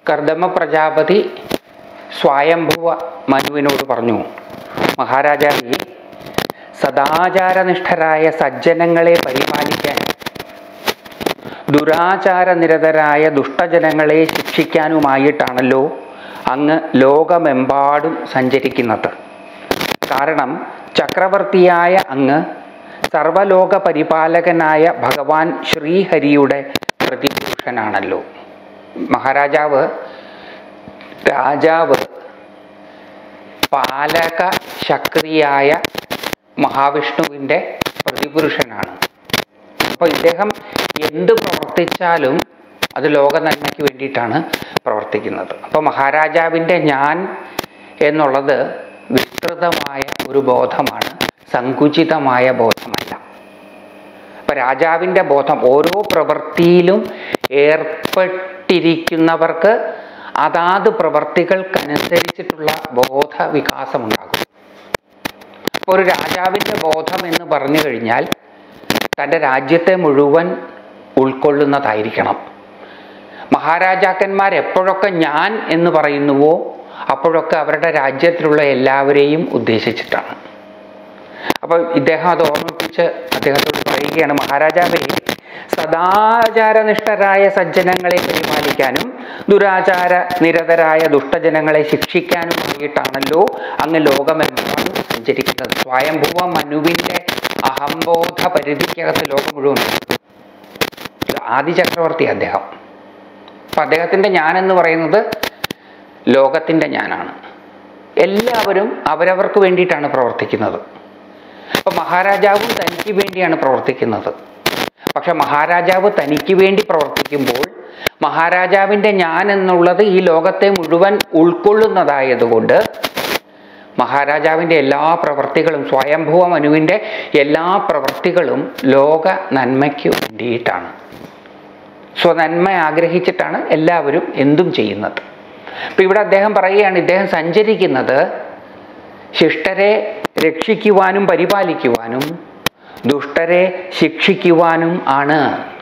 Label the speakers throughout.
Speaker 1: കർദമ പ്രജാപതി സ്വയംഭുവ മനുവിനോട് പറഞ്ഞു മഹാരാജാവി സദാചാരനിഷ്ഠരായ സജ്ജനങ്ങളെ പരിപാലിക്കാൻ ദുരാചാരനിരതരായ ദുഷ്ടജനങ്ങളെ ശിക്ഷിക്കാനുമായിട്ടാണല്ലോ അങ്ങ് ലോകമെമ്പാടും സഞ്ചരിക്കുന്നത് കാരണം ചക്രവർത്തിയായ അങ്ങ് സർവലോക പരിപാലകനായ ഭഗവാൻ ശ്രീഹരിയുടെ പ്രതിപുരുഷനാണല്ലോ മഹാരാജാവ് രാജാവ് പാലക ശക്തിയായ മഹാവിഷ്ണുവിൻ്റെ പ്രതിപുരുഷനാണ് അപ്പോൾ ഇദ്ദേഹം എന്ത് പ്രവർത്തിച്ചാലും അത് ലോക നന്മയ്ക്ക് വേണ്ടിയിട്ടാണ് പ്രവർത്തിക്കുന്നത് അപ്പോൾ മഹാരാജാവിൻ്റെ ഞാൻ എന്നുള്ളത് വിസ്തൃതമായ ഒരു ബോധമാണ് സങ്കുചിതമായ ബോധമല്ല അപ്പം രാജാവിൻ്റെ ബോധം ഓരോ പ്രവൃത്തിയിലും ഏർപ്പെട്ടിരിക്കുന്നവർക്ക് അതാത് പ്രവർത്തികൾക്കനുസരിച്ചിട്ടുള്ള ബോധ വികാസമുണ്ടാകും അപ്പോൾ ഒരു രാജാവിൻ്റെ ബോധം എന്ന് പറഞ്ഞു കഴിഞ്ഞാൽ തൻ്റെ രാജ്യത്തെ മുഴുവൻ ഉൾക്കൊള്ളുന്നതായിരിക്കണം മഹാരാജാക്കന്മാർ എപ്പോഴൊക്കെ ഞാൻ എന്ന് പറയുന്നുവോ അപ്പോഴൊക്കെ അവരുടെ രാജ്യത്തിലുള്ള എല്ലാവരെയും ഉദ്ദേശിച്ചിട്ടാണ് അപ്പോൾ ഇദ്ദേഹം അത് ഓർമ്മിപ്പിച്ച് അദ്ദേഹത്തോട് പറയുകയാണ് മഹാരാജാവേ സദാചാരനിഷ്ഠരായ സജ്ജനങ്ങളെ പരിപാലിക്കാനും ദുരാചാര നിരതരായ ദുഷ്ടജനങ്ങളെ ശിക്ഷിക്കാനുമായിട്ടാണല്ലോ അങ്ങ് ലോകമെമ്പാടും സഞ്ചരിക്കുന്നത് സ്വയംഭുവ മനുവിൻ്റെ അഹംബോധ പരിധിക്കകത്ത് ലോകം മുഴുവൻ ആദി ചക്രവർത്തി അദ്ദേഹം അപ്പം അദ്ദേഹത്തിൻ്റെ ഞാനെന്ന് പറയുന്നത് ലോകത്തിൻ്റെ ഞാനാണ് എല്ലാവരും അവരവർക്ക് വേണ്ടിയിട്ടാണ് പ്രവർത്തിക്കുന്നത് അപ്പം മഹാരാജാവും തനിക്ക് വേണ്ടിയാണ് പ്രവർത്തിക്കുന്നത് പക്ഷെ മഹാരാജാവ് തനിക്ക് വേണ്ടി പ്രവർത്തിക്കുമ്പോൾ മഹാരാജാവിൻ്റെ ഞാൻ എന്നുള്ളത് ഈ ലോകത്തെ മുഴുവൻ ഉൾക്കൊള്ളുന്നതായതുകൊണ്ട് മഹാരാജാവിൻ്റെ എല്ലാ പ്രവൃത്തികളും സ്വയംഭുവ മനുവിൻ്റെ എല്ലാ പ്രവൃത്തികളും ലോക നന്മയ്ക്ക് വേണ്ടിയിട്ടാണ് സ്വനന്മ ആഗ്രഹിച്ചിട്ടാണ് എല്ലാവരും എന്തും ചെയ്യുന്നത് അപ്പം ഇവിടെ അദ്ദേഹം പറയുകയാണ് ഇദ്ദേഹം സഞ്ചരിക്കുന്നത് ശിഷ്ടരെ രക്ഷിക്കുവാനും പരിപാലിക്കുവാനും ദുഷ്ടരെ ശിക്ഷിക്കുവാനും ആണ്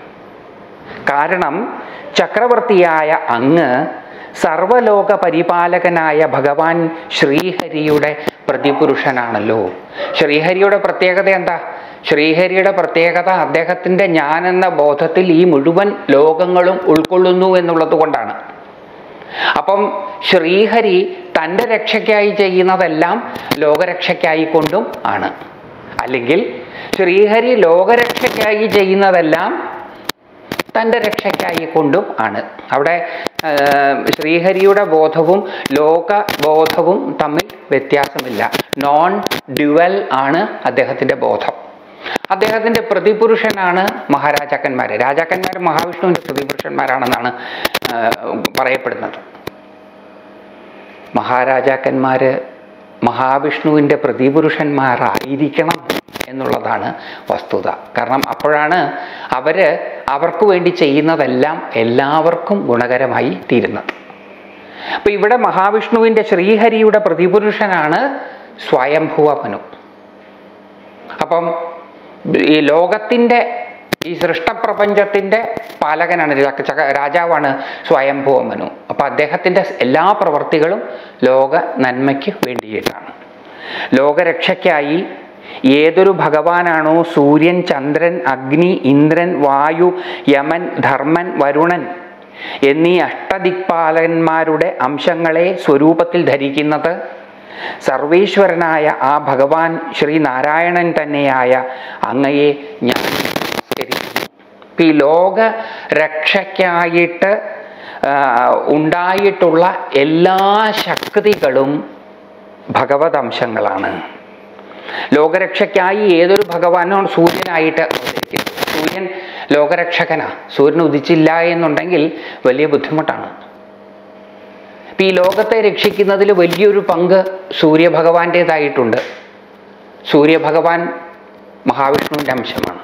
Speaker 1: കാരണം ചക്രവർത്തിയായ അങ്ങ് സർവലോക പരിപാലകനായ ഭഗവാൻ ശ്രീഹരിയുടെ പ്രതിപുരുഷനാണല്ലോ ശ്രീഹരിയുടെ പ്രത്യേകത എന്താ ശ്രീഹരിയുടെ പ്രത്യേകത അദ്ദേഹത്തിൻ്റെ ഞാനെന്ന ബോധത്തിൽ ഈ മുഴുവൻ ലോകങ്ങളും ഉൾക്കൊള്ളുന്നു എന്നുള്ളത് കൊണ്ടാണ് അപ്പം ശ്രീഹരി തൻ്റെ രക്ഷയ്ക്കായി ചെയ്യുന്നതെല്ലാം ലോകരക്ഷയ്ക്കായി കൊണ്ടും ആണ് അല്ലെങ്കിൽ ശ്രീഹരി ലോകരക്ഷയ്ക്കായി ചെയ്യുന്നതെല്ലാം തൻ്റെ രക്ഷയ്ക്കായി കൊണ്ടും ആണ് അവിടെ ആ, ശ്രീഹരിയുടെ ബോധവും ലോകബോധവും തമ്മിൽ വ്യത്യാസമില്ല നോൺ ഡ്യുവൽ ആണ് അദ്ദേഹത്തിൻ്റെ ബോധം അദ്ദേഹത്തിൻ്റെ പ്രതിപുരുഷനാണ് മഹാരാജാക്കന്മാർ രാജാക്കന്മാർ മഹാവിഷ്ണുവിൻ്റെ പ്രതിപുരുഷന്മാരാണെന്നാണ് ആ, പറയപ്പെടുന്നത് മഹാരാജാക്കന്മാർ മഹാവിഷ്ണുവിൻ്റെ പ്രതിപുരുഷന്മാരായിരിക്കണം എന്നുള്ളതാണ് വസ്തുത കാരണം അപ്പോഴാണ് അവർ അവർക്ക് വേണ്ടി ചെയ്യുന്നതെല്ലാം എല്ലാവർക്കും ഗുണകരമായി തീരുന്നത് അപ്പം ഇവിടെ മഹാവിഷ്ണുവിൻ്റെ ശ്രീഹരിയുടെ പ്രതിപുരുഷനാണ് സ്വയംഭുവ മനു അപ്പം ഈ ലോകത്തിൻ്റെ ഈ സൃഷ്ടപ്രപഞ്ചത്തിൻ്റെ പാലകനാണ് രാ- ചക- രാജാവാണ് സ്വയംഭുവ മനു അപ്പം അദ്ദേഹത്തിൻ്റെ എല്ലാ പ്രവൃത്തികളും ലോക നന്മയ്ക്ക് വേണ്ടിയിട്ടാണ് ലോകരക്ഷയ്ക്കായി ഏതൊരു ഭഗവാനാണോ സൂര്യൻ ചന്ദ്രൻ അഗ്നി ഇന്ദ്രൻ വായു യമൻ ധർമ്മൻ വരുണൻ എന്നീ അഷ്ടദിക്പാലന്മാരുടെ അംശങ്ങളെ സ്വരൂപത്തിൽ ധരിക്കുന്നത് സർവേശ്വരനായ ആ ഭഗവാൻ ശ്രീനാരായണൻ തന്നെയായ അങ്ങയെ ഞാൻ നമസ്കരിക്കുന്നു ഇപ്പം ഈ ലോക രക്ഷയ്ക്കായിട്ട് ആ, ഉണ്ടായിട്ടുള്ള എല്ലാ ശക്തികളും ഭഗവത് അംശങ്ങളാണ് ലോകരക്ഷയ്ക്കായി ഏതൊരു ഭഗവാനോ സൂര്യനായിട്ട് അവതരിക്കുന്നു സൂര്യൻ ലോകരക്ഷകനാ സൂര്യൻ ഉദിച്ചില്ല എന്നുണ്ടെങ്കിൽ വലിയ ബുദ്ധിമുട്ടാണ് ഇപ്പം ഈ ലോകത്തെ രക്ഷിക്കുന്നതിൽ വലിയൊരു പങ്ക് സൂര്യഭഗവാന്റേതായിട്ടുണ്ട് സൂര്യഭഗവാൻ മഹാവിഷ്ണുവിൻ്റെ അംശമാണ്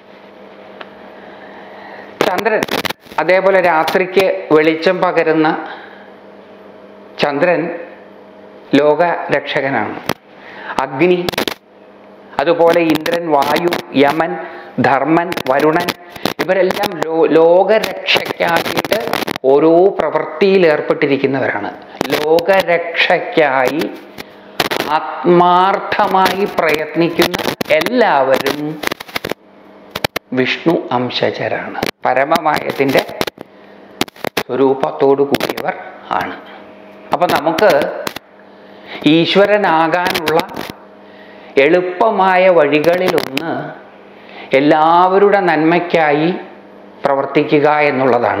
Speaker 1: ചന്ദ്രൻ അതേപോലെ രാത്രിക്ക് വെളിച്ചം പകരുന്ന ചന്ദ്രൻ ലോകരക്ഷകനാണ് അഗ്നി അതുപോലെ ഇന്ദ്രൻ വായു യമൻ ധർമ്മൻ വരുണൻ ഇവരെല്ലാം ലോ ലോകരക്ഷയ്ക്കായിട്ട് ഓരോ പ്രവൃത്തിയിൽ ഏർപ്പെട്ടിരിക്കുന്നവരാണ് ലോകരക്ഷയ്ക്കായി ആത്മാർത്ഥമായി പ്രയത്നിക്കുന്ന എല്ലാവരും വിഷ്ണു അംശജരാണ് പരമമായതിൻ്റെ സ്വരൂപത്തോടു കൂടിയവർ ആണ് അപ്പം നമുക്ക് ഈശ്വരനാകാനുള്ള എളുപ്പമായ വഴികളിലൊന്ന് എല്ലാവരുടെ നന്മയ്ക്കായി പ്രവർത്തിക്കുക എന്നുള്ളതാണ്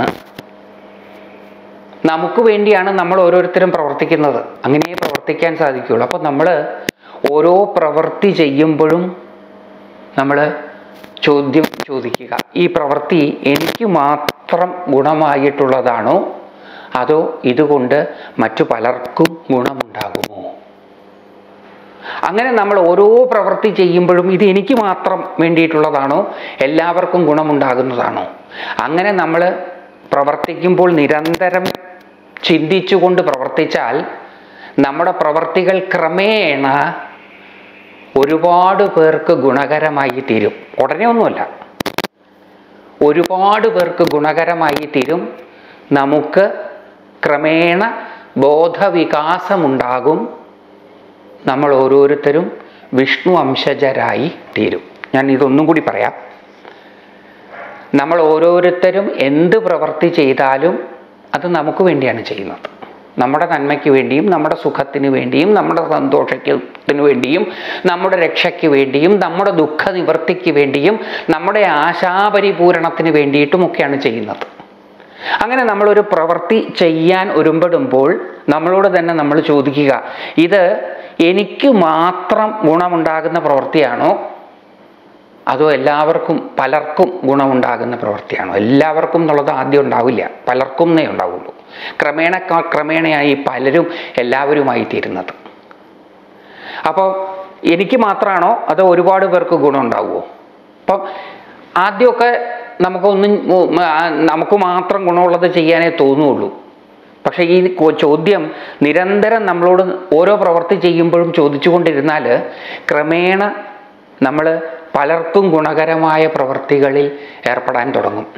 Speaker 1: നമുക്ക് വേണ്ടിയാണ് നമ്മൾ ഓരോരുത്തരും പ്രവർത്തിക്കുന്നത് അങ്ങനെ പ്രവർത്തിക്കാൻ സാധിക്കുകയുള്ളൂ അപ്പോൾ നമ്മൾ ഓരോ പ്രവൃത്തി ചെയ്യുമ്പോഴും നമ്മൾ ചോദ്യം ചോദിക്കുക ഈ പ്രവൃത്തി എനിക്ക് മാത്രം ഗുണമായിട്ടുള്ളതാണോ അതോ ഇതുകൊണ്ട് മറ്റു പലർക്കും ഗുണമുണ്ടാകുമോ അങ്ങനെ നമ്മൾ ഓരോ പ്രവൃത്തി ചെയ്യുമ്പോഴും ഇത് എനിക്ക് മാത്രം വേണ്ടിയിട്ടുള്ളതാണോ എല്ലാവർക്കും ഗുണമുണ്ടാകുന്നതാണോ അങ്ങനെ നമ്മൾ പ്രവർത്തിക്കുമ്പോൾ നിരന്തരം ചിന്തിച്ചുകൊണ്ട് പ്രവർത്തിച്ചാൽ നമ്മുടെ പ്രവർത്തികൾ ക്രമേണ ഒരുപാട് പേർക്ക് ഗുണകരമായി തീരും ഉടനെ ഒന്നുമല്ല ഒരുപാട് പേർക്ക് ഗുണകരമായി തീരും നമുക്ക് ക്രമേണ ബോധവികാസമുണ്ടാകും നമ്മൾ ഓരോരുത്തരും വിഷ്ണു അംശജരായി തീരും ഞാൻ ഇതൊന്നും കൂടി പറയാം നമ്മൾ ഓരോരുത്തരും എന്ത് പ്രവൃത്തി ചെയ്താലും അത് നമുക്ക് വേണ്ടിയാണ് ചെയ്യുന്നത് നമ്മുടെ നന്മയ്ക്ക് വേണ്ടിയും നമ്മുടെ സുഖത്തിന് വേണ്ടിയും നമ്മുടെ സന്തോഷത്തിന് വേണ്ടിയും നമ്മുടെ രക്ഷയ്ക്ക് വേണ്ടിയും നമ്മുടെ ദുഃഖ നിവൃത്തിക്ക് വേണ്ടിയും നമ്മുടെ ആശാപരിപൂരണത്തിന് വേണ്ടിയിട്ടുമൊക്കെയാണ് ചെയ്യുന്നത് അങ്ങനെ നമ്മളൊരു പ്രവൃത്തി ചെയ്യാൻ ഒരുമ്പെടുമ്പോൾ നമ്മളോട് തന്നെ നമ്മൾ ചോദിക്കുക ഇത് എനിക്ക് മാത്രം ഗുണമുണ്ടാകുന്ന പ്രവൃത്തിയാണോ അതോ എല്ലാവർക്കും പലർക്കും ഗുണമുണ്ടാകുന്ന പ്രവൃത്തിയാണോ എല്ലാവർക്കും എന്നുള്ളത് ആദ്യം ഉണ്ടാവില്ല പലർക്കും എന്നേ ഉണ്ടാവുള്ളൂ ക്രമേണ ക- ക്രമേണയായി പലരും എല്ലാവരുമായി തീരുന്നത് അപ്പോൾ എനിക്ക് മാത്രമാണോ അതോ ഒരുപാട് പേർക്ക് ഗുണം ഉണ്ടാവുമോ അപ്പം ആദ്യമൊക്കെ നമുക്കൊന്നും ഉം, ആ, നമുക്ക് മാത്രം ഗുണമുള്ളത് ചെയ്യാനേ തോന്നുള്ളൂ പക്ഷേ ഈ കൊ- ചോദ്യം നിരന്തരം നമ്മളോട് ഓരോ പ്രവൃത്തി ചെയ്യുമ്പോഴും ചോദിച്ചുകൊണ്ടിരുന്നാൽ ക്രമേണ നമ്മൾ പലർക്കും ഗുണകരമായ പ്രവൃത്തികളിൽ ഏർപ്പെടാൻ തുടങ്ങും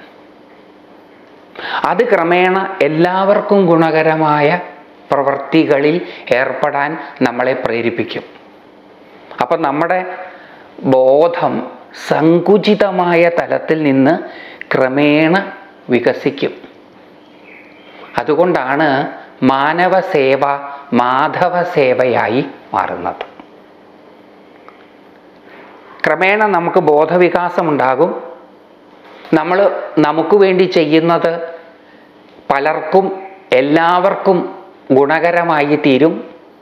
Speaker 1: അത് ക്രമേണ എല്ലാവർക്കും ഗുണകരമായ പ്രവൃത്തികളിൽ ഏർപ്പെടാൻ നമ്മളെ പ്രേരിപ്പിക്കും അപ്പം നമ്മുടെ ബോധം സങ്കുചിതമായ തലത്തിൽ നിന്ന് ക്രമേണ വികസിക്കും അതുകൊണ്ടാണ് മാനവ സേവ മാധവ സേവയായി മാറുന്നത് ക്രമേണ നമുക്ക് ബോധവികാസമുണ്ടാകും നമ്മൾ നമുക്ക് വേണ്ടി ചെയ്യുന്നത് പലർക്കും എല്ലാവർക്കും ഗുണകരമായി തീരും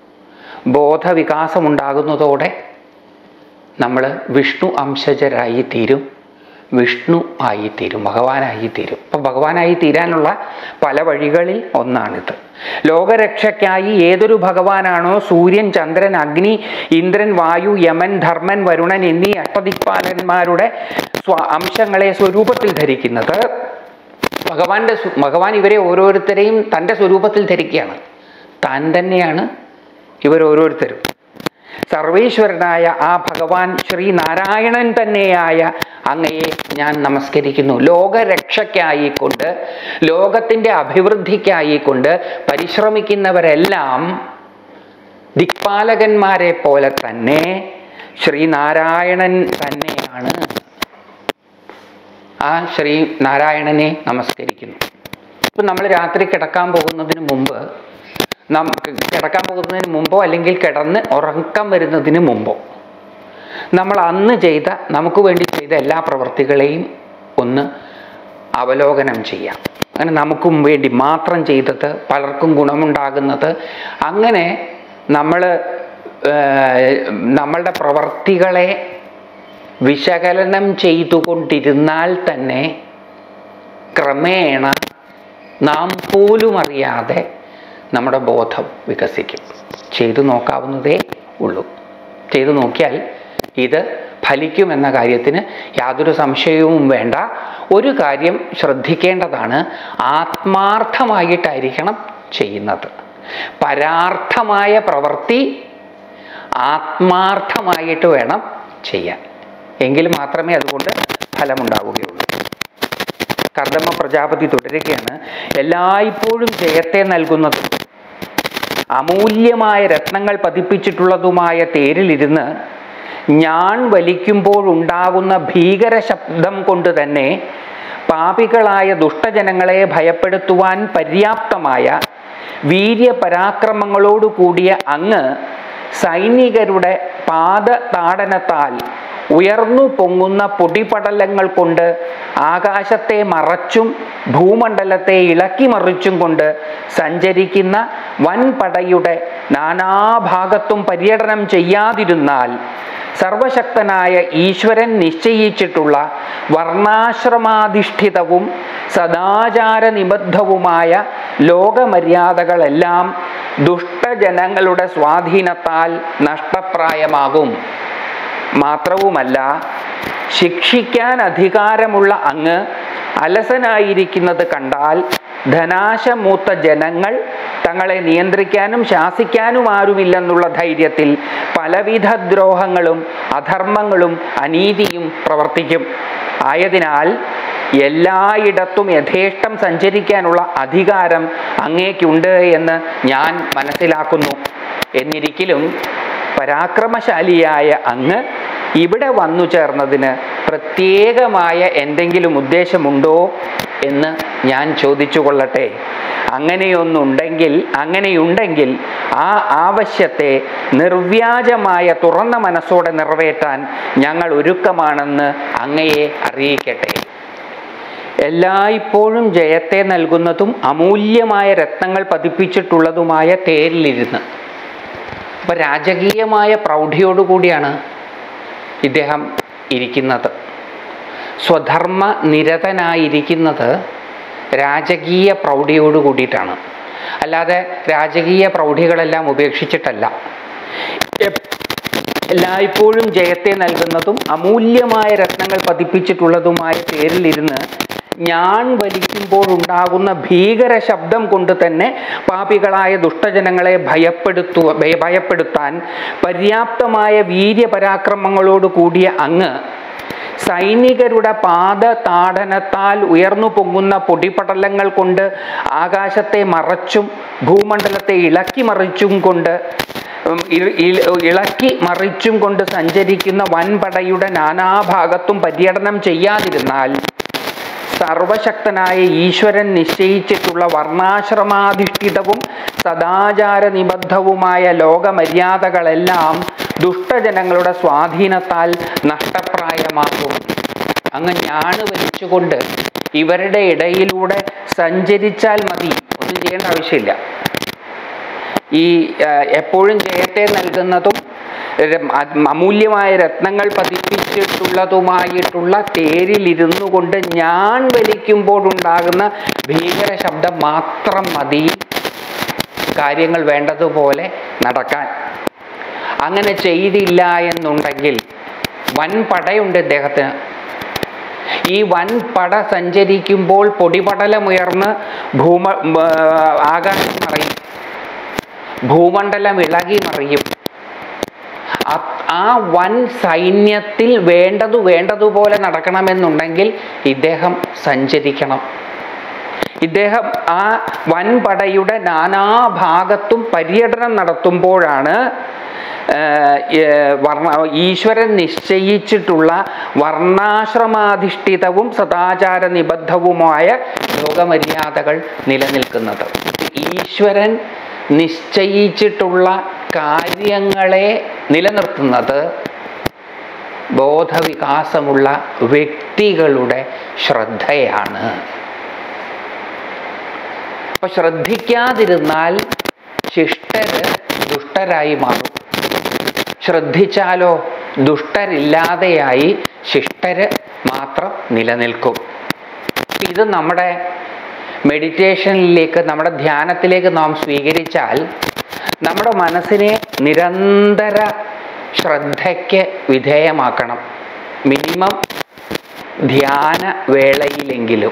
Speaker 1: ബോധവികാസമുണ്ടാകുന്നതോടെ നമ്മൾ വിഷ്ണു അംശജരായി തീരും വിഷ്ണു ആയി തീരും ഭഗവാനായി തീരും അപ്പം ഭഗവാനായി തീരാനുള്ള പല വഴികളിൽ ഒന്നാണിത് ലോകരക്ഷയ്ക്കായി ഏതൊരു ഭഗവാനാണോ സൂര്യൻ ചന്ദ്രൻ അഗ്നി ഇന്ദ്രൻ വായു യമൻ ധർമ്മൻ വരുണൻ എന്നീ അഷ്ടദിക്പാലന്മാരുടെ സ്വ അംശങ്ങളെ സ്വരൂപത്തിൽ ധരിക്കുന്നത് ഭഗവാന്റെ സ്വ- ഭഗവാൻ ഇവരെ ഓരോരുത്തരെയും തൻ്റെ സ്വരൂപത്തിൽ ധരിക്കുകയാണ് താൻ തന്നെയാണ് ഇവർ ഓരോരുത്തരും സർവേശ്വരനായ ആ ഭഗവാൻ ശ്രീനാരായണൻ തന്നെയായ അങ്ങയെ ഞാൻ നമസ്കരിക്കുന്നു ലോകരക്ഷയ്ക്കായിക്കൊണ്ട് ലോകത്തിൻ്റെ അഭിവൃദ്ധിക്കായിക്കൊണ്ട് പരിശ്രമിക്കുന്നവരെല്ലാം ദിക്പാലകന്മാരെ പോലെ തന്നെ ശ്രീനാരായണൻ തന്നെയാണ് ആ ശ്രീ നാരായണനെ നമസ്കരിക്കുന്നു ഇപ്പം നമ്മൾ രാത്രി കിടക്കാൻ പോകുന്നതിന് മുമ്പ് നമുക്ക് കിടക്കാൻ പോകുന്നതിന് മുമ്പോ അല്ലെങ്കിൽ കിടന്ന് ഉറക്കം വരുന്നതിന് മുമ്പോ നമ്മൾ അന്ന് ചെയ്ത നമുക്ക് വേണ്ടി ചെയ്ത എല്ലാ പ്രവൃത്തികളെയും ഒന്ന് അവലോകനം ചെയ്യാം അങ്ങനെ നമുക്കും വേണ്ടി മാത്രം ചെയ്തത് പലർക്കും ഗുണമുണ്ടാകുന്നത് അങ്ങനെ നമ്മൾ നമ്മളുടെ പ്രവർത്തികളെ വിശകലനം ചെയ്തുകൊണ്ടിരുന്നാൽ തന്നെ ക്രമേണ നാം പോലും അറിയാതെ നമ്മുടെ ബോധം വികസിക്കും ചെയ്തു നോക്കാവുന്നതേ ഉള്ളൂ ചെയ്തു നോക്കിയാൽ ഇത് ഫലിക്കുമെന്ന കാര്യത്തിന് യാതൊരു സംശയവും വേണ്ട ഒരു കാര്യം ശ്രദ്ധിക്കേണ്ടതാണ് ആത്മാർത്ഥമായിട്ടായിരിക്കണം ചെയ്യുന്നത് പരാർത്ഥമായ പ്രവൃത്തി ആത്മാർത്ഥമായിട്ട് വേണം ചെയ്യാൻ എങ്കിൽ മാത്രമേ അതുകൊണ്ട് ഫലമുണ്ടാവുകയുള്ളൂ കർദമ പ്രജാപതി തുടരുകയാണ് എല്ലായ്പ്പോഴും ജയത്തെ നൽകുന്നത് അമൂല്യമായ രത്നങ്ങൾ പതിപ്പിച്ചിട്ടുള്ളതുമായ തേരിലിരുന്ന് ഞാൻ വലിക്കുമ്പോഴുണ്ടാകുന്ന ഭീകര ശബ്ദം കൊണ്ട് തന്നെ പാപികളായ ദുഷ്ടജനങ്ങളെ ഭയപ്പെടുത്തുവാൻ പര്യാപ്തമായ വീര്യപരാക്രമങ്ങളോടു കൂടിയ അങ്ങ് സൈനികരുടെ പാദതാടനത്താൽ ഉയർന്നു പൊങ്ങുന്ന പൊടിപടലങ്ങൾ കൊണ്ട് ആകാശത്തെ മറച്ചും ഭൂമണ്ഡലത്തെ ഇളക്കി മറിച്ചും കൊണ്ട് സഞ്ചരിക്കുന്ന വൻപടയുടെ നാനാഭാഗത്തും പര്യടനം ചെയ്യാതിരുന്നാൽ സർവശക്തനായ ഈശ്വരൻ നിശ്ചയിച്ചിട്ടുള്ള വർണ്ണാശ്രമാധിഷ്ഠിതവും സദാചാര നിബദ്ധവുമായ ലോകമര്യാദകളെല്ലാം ദുഷ്ടജനങ്ങളുടെ സ്വാധീനത്താൽ നഷ്ടപ്രായമാകും മാത്രവുമല്ല ശിക്ഷിക്കാൻ അധികാരമുള്ള അങ്ങ് അലസനായിരിക്കുന്നത് കണ്ടാൽ ധനാശമൂത്ത ജനങ്ങൾ തങ്ങളെ നിയന്ത്രിക്കാനും ശാസിക്കാനും ആരുമില്ലെന്നുള്ള ധൈര്യത്തിൽ പലവിധ ദ്രോഹങ്ങളും അധർമ്മങ്ങളും അനീതിയും പ്രവർത്തിക്കും ആയതിനാൽ എല്ലായിടത്തും യഥേഷ്ടം സഞ്ചരിക്കാനുള്ള അധികാരം അങ്ങേക്കുണ്ട് എന്ന് ഞാൻ മനസ്സിലാക്കുന്നു എന്നിരിക്കലും പരാക്രമശാലിയായ അങ്ങ് ഇവിടെ വന്നു ചേർന്നതിന് പ്രത്യേകമായ എന്തെങ്കിലും ഉദ്ദേശമുണ്ടോ എന്ന് ഞാൻ ചോദിച്ചു കൊള്ളട്ടെ അങ്ങനെയൊന്നുണ്ടെങ്കിൽ അങ്ങനെയുണ്ടെങ്കിൽ ആ ആവശ്യത്തെ നിർവ്യാജമായ തുറന്ന മനസ്സോടെ നിറവേറ്റാൻ ഞങ്ങൾ ഒരുക്കമാണെന്ന് അങ്ങയെ അറിയിക്കട്ടെ എല്ലായ്പ്പോഴും ജയത്തെ നൽകുന്നതും അമൂല്യമായ രത്നങ്ങൾ പതിപ്പിച്ചിട്ടുള്ളതുമായ തേരിലിരുന്ന് അപ്പൊ രാജകീയമായ പ്രൗഢിയോടുകൂടിയാണ് ഇദ്ദേഹം ഇരിക്കുന്നത് സ്വധർമ്മ നിരതനായിരിക്കുന്നത് രാജകീയ പ്രൗഢിയോട് കൂടിയിട്ടാണ് അല്ലാതെ രാജകീയ പ്രൗഢികളെല്ലാം ഉപേക്ഷിച്ചിട്ടല്ല എപ്- എല്ലായ്പ്പോഴും ജയത്തെ നൽകുന്നതും അമൂല്യമായ രത്നങ്ങൾ പതിപ്പിച്ചിട്ടുള്ളതുമായ തേരിലിരുന്ന് ഞാൻ വലിക്കുമ്പോഴുണ്ടാകുന്ന ഭീകര ശബ്ദം കൊണ്ട് തന്നെ പാപികളായ ദുഷ്ടജനങ്ങളെ ഭയപ്പെടുത്തുക ഭയ- ഭയപ്പെടുത്താൻ പര്യാപ്തമായ വീര്യപരാക്രമങ്ങളോട് കൂടിയ അങ്ങ് സൈനികരുടെ പാദ താടനത്താൽ ഉയർന്നു പൊങ്ങുന്ന പൊടിപടലങ്ങൾ കൊണ്ട് ആകാശത്തെ മറച്ചും ഭൂമണ്ഡലത്തെ ഇളക്കി മറിച്ചും കൊണ്ട് ഉം, ഇ- ഇ- ഇളക്കി മറിച്ചും കൊണ്ട് സഞ്ചരിക്കുന്ന വൻപടയുടെ നാനാഭാഗത്തും പര്യടനം ചെയ്യാതിരുന്നാൽ സർവശക്തനായ ഈശ്വരൻ നിശ്ചയിച്ചിട്ടുള്ള വർണ്ണാശ്രമാധിഷ്ഠിതവും സദാചാര നിബദ്ധവുമായ ലോകമര്യാദകളെല്ലാം ദുഷ്ടജനങ്ങളുടെ സ്വാധീനത്താൽ നഷ്ടപ്രായമാക്കും അങ്ങ് ഞാണ് വലിച്ചുകൊണ്ട് ഇവരുടെ ഇടയിലൂടെ സഞ്ചരിച്ചാൽ മതി ഒന്നും ചെയ്യേണ്ട ആവശ്യമില്ല ഈ ആ, എപ്പോഴും ജയത്തെ നൽകുന്നതും ര- അ- അമൂല്യമായ രത്നങ്ങൾ പതിപ്പിച്ചിട്ടുള്ളതുമായിട്ടുള്ള തേരിലിരുന്നു കൊണ്ട് ഞാൻ വലിക്കുമ്പോഴുണ്ടാകുന്ന ഭീകര ശബ്ദം മാത്രം മതി കാര്യങ്ങൾ വേണ്ടതുപോലെ നടക്കാൻ അങ്ങനെ ചെയ്തില്ല എന്നുണ്ടെങ്കിൽ വൻ പടയുണ്ട് ഇദ്ദേഹത്തിന് ഈ വൻ പട സഞ്ചരിക്കുമ്പോൾ പൊടിപടലമുയർന്ന് ഭൂമ ആ, ആകാശം മറയും ഭൂമണ്ഡലം ഇളകി മറിയും ആ- ആ വൻ സൈന്യത്തിൽ വേണ്ടതു വേണ്ടതുപോലെ നടക്കണമെന്നുണ്ടെങ്കിൽ ഇദ്ദേഹം സഞ്ചരിക്കണം ഇദ്ദേഹം ആ വൻപടയുടെ നാനാഭാഗത്തും പര്യടനം നടത്തുമ്പോഴാണ് ആ, ഏ, വർണ്ണ ഈശ്വരൻ നിശ്ചയിച്ചിട്ടുള്ള വർണ്ണാശ്രമാധിഷ്ഠിതവും സദാചാര നിബദ്ധവുമായ ലോകമര്യാദകൾ നിലനിൽക്കുന്നത് ഈശ്വരൻ നിശ്ചയിച്ചിട്ടുള്ള കാര്യങ്ങളെ നിലനിർത്തുന്നത് ബോധവികാസമുള്ള വ്യക്തികളുടെ ശ്രദ്ധയാണ് അപ്പൊ ശ്രദ്ധിക്കാതിരുന്നാൽ ശിഷ്ടര് ദുഷ്ടരായി മാറും ശ്രദ്ധിച്ചാലോ ദുഷ്ടരില്ലാതെയായി ശിഷ്ടര് മാത്രം നിലനിൽക്കും ഇത് നമ്മുടെ മെഡിറ്റേഷനിലേക്ക് നമ്മുടെ ധ്യാനത്തിലേക്ക് നാം സ്വീകരിച്ചാൽ നമ്മുടെ മനസ്സിനെ നിരന്തര ശ്രദ്ധയ്ക്ക് വിധേയമാക്കണം മിനിമം ധ്യാന വേളയിലെങ്കിലും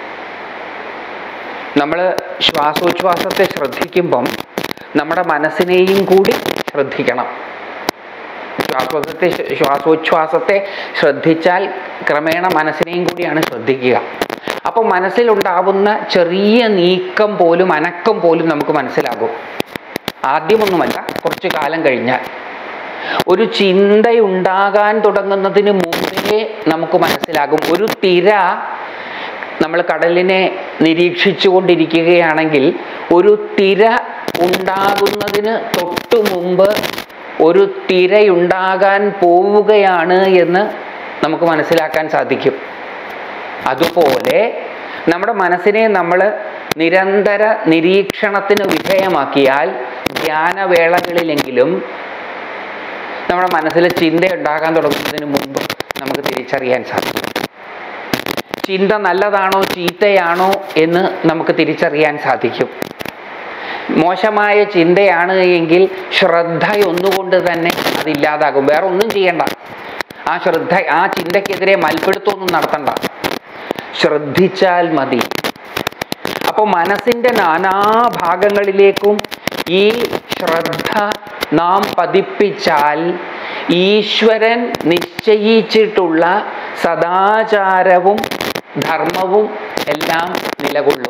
Speaker 1: നമ്മൾ ശ്വാസോച്ഛ്വാസത്തെ ശ്രദ്ധിക്കുമ്പം നമ്മുടെ മനസ്സിനെയും കൂടി ശ്രദ്ധിക്കണം ശ്വാസോച്ഛ്വാസത്തെ ശ്വാസോച്ഛ്വാസത്തെ ശ്രദ്ധിച്ചാൽ ക്രമേണ മനസ്സിനെയും കൂടിയാണ് ശ്രദ്ധിക്കുക അപ്പോൾ മനസ്സിലുണ്ടാവുന്ന ചെറിയ നീക്കം പോലും അനക്കം പോലും നമുക്ക് മനസ്സിലാകും ആദ്യമൊന്നുമല്ല കുറച്ചു കാലം കഴിഞ്ഞാൽ ഒരു ചിന്തയുണ്ടാകാൻ തുടങ്ങുന്നതിന് മുമ്പേ നമുക്ക് മനസ്സിലാകും ഒരു തിര നമ്മൾ കടലിനെ നിരീക്ഷിച്ചു കൊണ്ടിരിക്കുകയാണെങ്കിൽ ഒരു തിര ഉണ്ടാകുന്നതിന് തൊട്ടു മുമ്പ് ഒരു തിരയുണ്ടാകാൻ പോവുകയാണ് എന്ന് നമുക്ക് മനസ്സിലാക്കാൻ സാധിക്കും അതുപോലെ നമ്മുടെ മനസ്സിനെ നമ്മൾ നിരന്തര നിരീക്ഷണത്തിന് വിധേയമാക്കിയാൽ ധ്യാനവേളകളിലെങ്കിലും നമ്മുടെ മനസ്സിൽ ചിന്ത ഉണ്ടാകാൻ തുടങ്ങുന്നതിന് മുമ്പ് നമുക്ക് തിരിച്ചറിയാൻ സാധിക്കും ചിന്ത നല്ലതാണോ ചീത്തയാണോ എന്ന് നമുക്ക് തിരിച്ചറിയാൻ സാധിക്കും മോശമായ ചിന്തയാണ് എങ്കിൽ ശ്രദ്ധയൊന്നുകൊണ്ട് തന്നെ അതില്ലാതാകും വേറെ ഒന്നും ചെയ്യണ്ട ആ ശ്രദ്ധ ആ ചിന്തക്കെതിരെ മൽപ്പിടുത്തമൊന്നും നടത്തണ്ട ശ്രദ്ധിച്ചാൽ മതി അപ്പോൾ മനസ്സിൻ്റെ നാനാഭാഗങ്ങളിലേക്കും ഈ ശ്രദ്ധ നാം പതിപ്പിച്ചാൽ ഈശ്വരൻ നിശ്ചയിച്ചിട്ടുള്ള സദാചാരവും ധർമ്മവും എല്ലാം നിലകൊള്ളും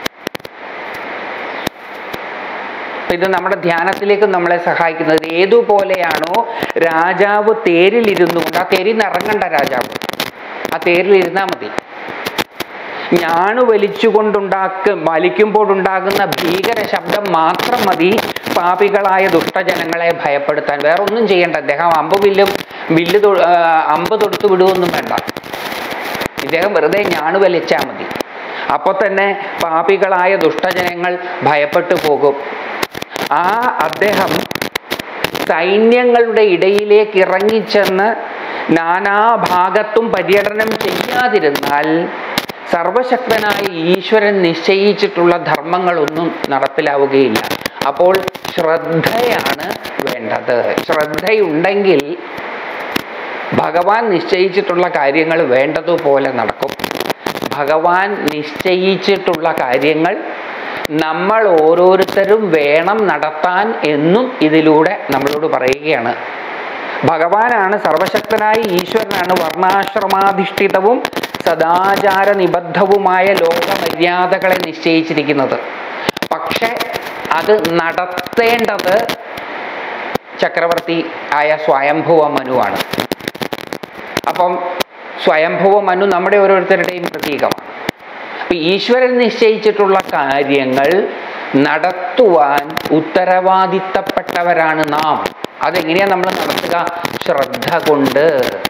Speaker 1: ഇത് നമ്മുടെ ധ്യാനത്തിലേക്ക് നമ്മളെ സഹായിക്കുന്നത് ഏതുപോലെയാണോ രാജാവ് തേരിലിരുന്നു കൊണ്ട് ആ തേരിൽ നിന്ന് ഇറങ്ങണ്ട രാജാവ് ആ തേരിലിരുന്നാൽ മതി ഞാണു വലിച്ചുകൊണ്ടുണ്ടാക്ക വലിക്കുമ്പോഴുണ്ടാകുന്ന ഭീകര ശബ്ദം മാത്രം മതി പാപികളായ ദുഷ്ടജനങ്ങളെ ഭയപ്പെടുത്താൻ വേറെ ഒന്നും ചെയ്യണ്ട അദ്ദേഹം അമ്പ് വില്ലും വില്ല് തൊ- ആ, അമ്പ് തൊടുത്ത് വിടുവൊന്നും വേണ്ട ഇദ്ദേഹം വെറുതെ ഞാണു വലിച്ചാൽ മതി അപ്പോൾ തന്നെ പാപികളായ ദുഷ്ടജനങ്ങൾ ഭയപ്പെട്ടു പോകും ആ അദ്ദേഹം സൈന്യങ്ങളുടെ ഇടയിലേക്ക് ഇറങ്ങിച്ചെന്ന് നാനാഭാഗത്തും പര്യടനം ചെയ്യാതിരുന്നാൽ സർവശക്തനായ ഈശ്വരൻ നിശ്ചയിച്ചിട്ടുള്ള ധർമ്മങ്ങളൊന്നും നടപ്പിലാവുകയില്ല അപ്പോൾ ശ്രദ്ധയാണ് വേണ്ടത് ശ്രദ്ധയുണ്ടെങ്കിൽ ഭഗവാൻ നിശ്ചയിച്ചിട്ടുള്ള കാര്യങ്ങൾ വേണ്ടതുപോലെ നടക്കും ഭഗവാൻ നിശ്ചയിച്ചിട്ടുള്ള കാര്യങ്ങൾ നമ്മൾ ഓരോരുത്തരും വേണം നടത്താൻ എന്നും ഇതിലൂടെ നമ്മളോട് പറയുകയാണ് ഭഗവാനാണ് സർവശക്തനായ ഈശ്വരനാണ് വർണ്ണാശ്രമാധിഷ്ഠിതവും സദാചാര നിബദ്ധവുമായ ലോകമര്യാദകളെ നിശ്ചയിച്ചിരിക്കുന്നത് പക്ഷെ അത് നടത്തേണ്ടത് ചക്രവർത്തി ആയ സ്വയംഭുവ മനുവാണ് അപ്പം സ്വയംഭുവ മനു നമ്മുടെ ഓരോരുത്തരുടെയും പ്രതീകമാണ് അപ്പൊ ഈശ്വരൻ നിശ്ചയിച്ചിട്ടുള്ള കാര്യങ്ങൾ നടത്തുവാൻ ഉത്തരവാദിത്തപ്പെട്ടവരാണ് നാം അതെങ്ങനെയാ നമ്മൾ നടത്തുക ശ്രദ്ധ കൊണ്ട്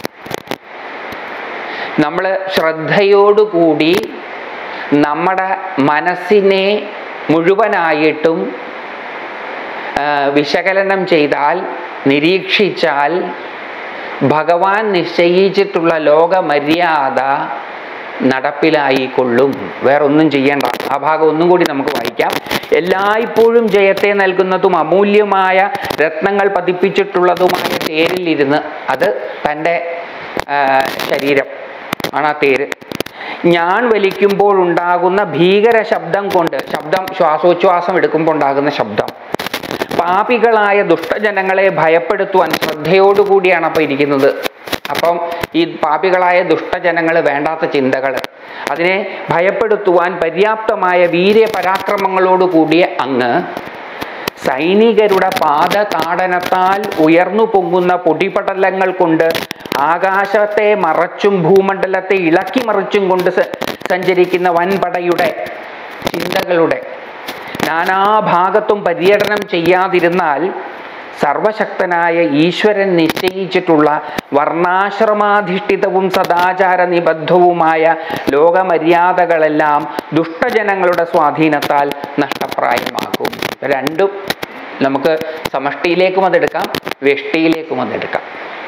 Speaker 1: നമ്മൾ ശ്രദ്ധയോടുകൂടി നമ്മുടെ മനസ്സിനെ മുഴുവനായിട്ടും ആ, വിശകലനം ചെയ്താൽ നിരീക്ഷിച്ചാൽ ഭഗവാൻ നിശ്ചയിച്ചിട്ടുള്ള ലോകമര്യാദ നടപ്പിലായിക്കൊള്ളും വേറൊന്നും ചെയ്യേണ്ട ആ ഭാഗം ഒന്നും കൂടി നമുക്ക് വായിക്കാം എല്ലായ്പ്പോഴും ജയത്തെ നൽകുന്നതും അമൂല്യമായ രത്നങ്ങൾ പതിപ്പിച്ചിട്ടുള്ളതുമായ തേരിലിരുന്ന് അത് തൻ്റെ ആ, ശരീരം ആണ് ആ തേര് ഞാൻ വലിക്കുമ്പോഴുണ്ടാകുന്ന ഭീകര ശബ്ദം കൊണ്ട് ശബ്ദം ശ്വാസോച്ഛ്വാസം എടുക്കുമ്പോൾ ഉണ്ടാകുന്ന ശബ്ദം പാപികളായ ദുഷ്ടജനങ്ങളെ ഭയപ്പെടുത്തുവാൻ ശ്രദ്ധയോടുകൂടിയാണ് അപ്പോൾ ഇരിക്കുന്നത് അപ്പം ഈ പാപികളായ ദുഷ്ടജനങ്ങൾ വേണ്ടാത്ത ചിന്തകൾ അതിനെ ഭയപ്പെടുത്തുവാൻ പര്യാപ്തമായ വീര്യപരാക്രമങ്ങളോട് കൂടിയ അങ്ങ് സൈനികരുടെ പാദതാടനത്താൽ ഉയർന്നു പൊങ്ങുന്ന പൊടിപടലങ്ങൾ കൊണ്ട് ആകാശത്തെ മറച്ചും ഭൂമണ്ഡലത്തെ ഇളക്കി മറിച്ചും കൊണ്ട് സ- സഞ്ചരിക്കുന്ന വൻപടയുടെ ചിന്തകളുടെ നാനാഭാഗത്തും പര്യടനം ചെയ്യാതിരുന്നാൽ സർവശക്തനായ ഈശ്വരൻ നിശ്ചയിച്ചിട്ടുള്ള വർണ്ണാശ്രമാധിഷ്ഠിതവും സദാചാര നിബദ്ധവുമായ ലോകമര്യാദകളെല്ലാം ദുഷ്ടജനങ്ങളുടെ സ്വാധീനത്താൽ നഷ്ടപ്രായമാകും രണ്ടും നമുക്ക് സമഷ്ടിയിലേക്കും അതെടുക്കാം വ്യഷ്ടിയിലേക്കും അതെടുക്കാം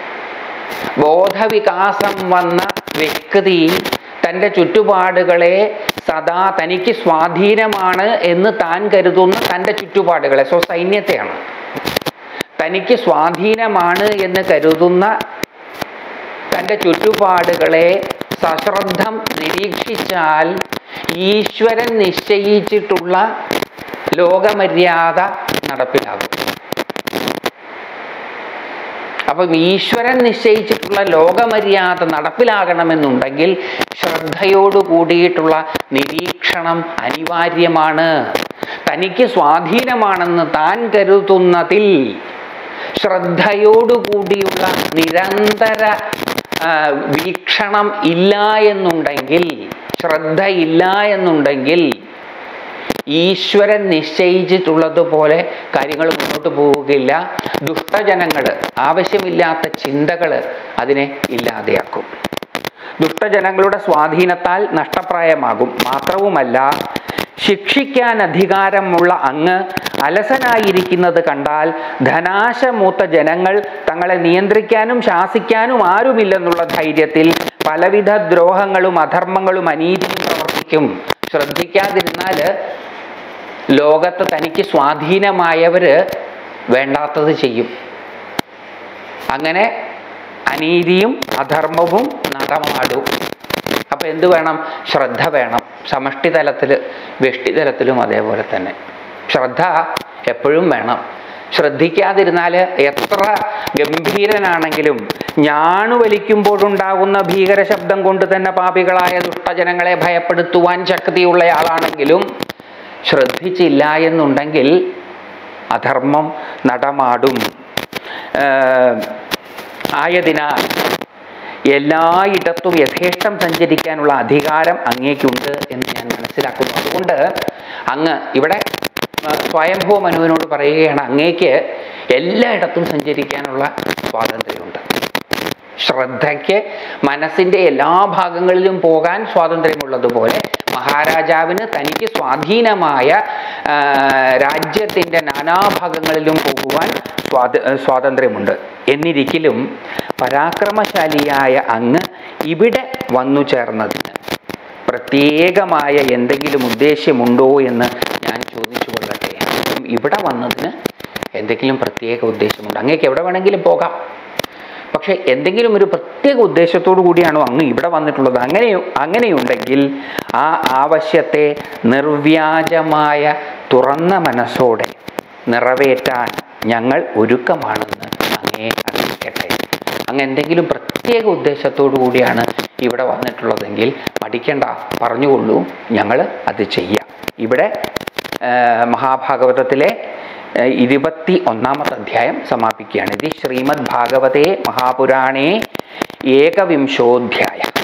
Speaker 1: ബോധവികാസം വന്ന വ്യക്തി തൻ്റെ ചുറ്റുപാടുകളെ സദാ തനിക്ക് സ്വാധീനമാണ് എന്ന് താൻ കരുതുന്ന തൻ്റെ ചുറ്റുപാടുകളെ സോ സൈന്യത്തെയാണ് തനിക്ക് സ്വാധീനമാണ് എന്ന് കരുതുന്ന തൻ്റെ ചുറ്റുപാടുകളെ സശ്രദ്ധം നിരീക്ഷിച്ചാൽ ഈശ്വരൻ നിശ്ചയിച്ചിട്ടുള്ള ലോകമര്യാദ നടപ്പിലാകും അപ്പം ഈശ്വരൻ നിശ്ചയിച്ചിട്ടുള്ള ലോകമര്യാദ നടപ്പിലാകണമെന്നുണ്ടെങ്കിൽ ശ്രദ്ധയോടു കൂടിയിട്ടുള്ള നിരീക്ഷണം അനിവാര്യമാണ് തനിക്ക് സ്വാധീനമാണെന്ന് താൻ കരുതുന്നതിൽ ശ്രദ്ധയോടുകൂടിയുള്ള നിരന്തര ആ, വീക്ഷണം ഇല്ല എന്നുണ്ടെങ്കിൽ ശ്രദ്ധയില്ല എന്നുണ്ടെങ്കിൽ ഈശ്വരൻ നിശ്ചയിച്ചിട്ടുള്ളതുപോലെ കാര്യങ്ങൾ മുന്നോട്ട് പോവുകയില്ല ദുഷ്ടജനങ്ങൾ ആവശ്യമില്ലാത്ത ചിന്തകൾ അതിനെ ഇല്ലാതെയാക്കും ദുഷ്ടജനങ്ങളുടെ സ്വാധീനത്താൽ നഷ്ടപ്രായമാകും മാത്രവുമല്ല ശിക്ഷിക്കാൻ അധികാരമുള്ള അങ്ങ് അലസനായിരിക്കുന്നത് കണ്ടാൽ ധനാശമൂത്ത ജനങ്ങൾ തങ്ങളെ നിയന്ത്രിക്കാനും ശാസിക്കാനും ആരുമില്ലെന്നുള്ള ധൈര്യത്തിൽ പലവിധ ദ്രോഹങ്ങളും അധർമ്മങ്ങളും അനീതിയും പ്രവർത്തിക്കും ശ്രദ്ധിക്കാതിരുന്നാൽ ലോകത്ത് തനിക്ക് സ്വാധീനമായവര് വേണ്ടാത്തത് ചെയ്യും അങ്ങനെ അനീതിയും അധർമ്മവും നടമാടും അപ്പം എന്ത് വേണം ശ്രദ്ധ വേണം സമഷ്ടി തലത്തിൽ വ്യഷ്ടിതലത്തിലും അതേപോലെ തന്നെ ശ്രദ്ധ എപ്പോഴും വേണം ശ്രദ്ധിക്കാതിരുന്നാൽ എത്ര ഗംഭീരനാണെങ്കിലും ഞാണു വലിക്കുമ്പോഴുണ്ടാകുന്ന ഭീകര ശബ്ദം കൊണ്ട് തന്നെ പാപികളായ ദുഷ്ടജനങ്ങളെ ഭയപ്പെടുത്തുവാൻ ശക്തിയുള്ളയാളാണെങ്കിലും ശ്രദ്ധിച്ചില്ല എന്നുണ്ടെങ്കിൽ അധർമ്മം നടമാടും ഏഹ് ആയതിനാൽ എല്ലായിടത്തും യഥേഷ്ടം സഞ്ചരിക്കാനുള്ള അധികാരം അങ്ങേക്കുണ്ട് എന്ന് ഞാൻ മനസ്സിലാക്കുന്നു അതുകൊണ്ട് അങ്ങ് ഇവിടെ ആ, സ്വയംഭൂ മനുവിനോട് പറയുകയാണ് അങ്ങേക്ക് എല്ലായിടത്തും സഞ്ചരിക്കാനുള്ള സ്വാതന്ത്ര്യമുണ്ട് ശ്രദ്ധയ്ക്ക് മനസ്സിൻ്റെ എല്ലാ ഭാഗങ്ങളിലും പോകാൻ സ്വാതന്ത്ര്യമുള്ളതുപോലെ മഹാരാജാവിന് തനിക്ക് സ്വാധീനമായ ആ, രാജ്യത്തിൻ്റെ നാനാഭാഗങ്ങളിലും പോകുവാൻ സ്വാത സ്വാതന്ത്ര്യമുണ്ട് എന്നിരിക്കലും പരാക്രമശാലിയായ അങ്ങ് ഇവിടെ വന്നു ചേർന്നതിന് പ്രത്യേകമായ എന്തെങ്കിലും ഉദ്ദേശ്യമുണ്ടോ എന്ന് ഞാൻ ചോദിച്ചു കൊള്ളട്ടെ അപ്പം ഇവിടെ വന്നതിന് എന്തെങ്കിലും പ്രത്യേക ഉദ്ദേശമുണ്ട് അങ്ങേക്ക് എവിടെ വേണമെങ്കിലും പോകാം പക്ഷെ എന്തെങ്കിലും ഒരു പ്രത്യേക ഉദ്ദേശത്തോടു കൂടിയാണോ അങ്ങ് ഇവിടെ വന്നിട്ടുള്ളത് അങ്ങനെ അങ്ങനെയുണ്ടെങ്കിൽ ആ ആവശ്യത്തെ നിർവ്യാജമായ തുറന്ന മനസ്സോടെ നിറവേറ്റാൻ ഞങ്ങൾ ഒരുക്കമാണെന്ന് അങ്ങേ അറിയിക്കട്ടെ അങ്ങ് എന്തെങ്കിലും പ്രത്യേക ഉദ്ദേശത്തോടു കൂടിയാണ് ഇവിടെ വന്നിട്ടുള്ളതെങ്കിൽ മടിക്കണ്ട പറഞ്ഞുകൊള്ളൂ ഞങ്ങൾ അത് ചെയ്യാം ഇവിടെ ആ, മഹാഭാഗവതത്തിലെ ആ, ഇരുപത്തി ഒന്നാമത്തെ അധ്യായം സമാപിക്കുകയാണ് ഇത് ശ്രീമദ് ഭാഗവതേ മഹാപുരാണേ ഏകവിംശോധ്യായ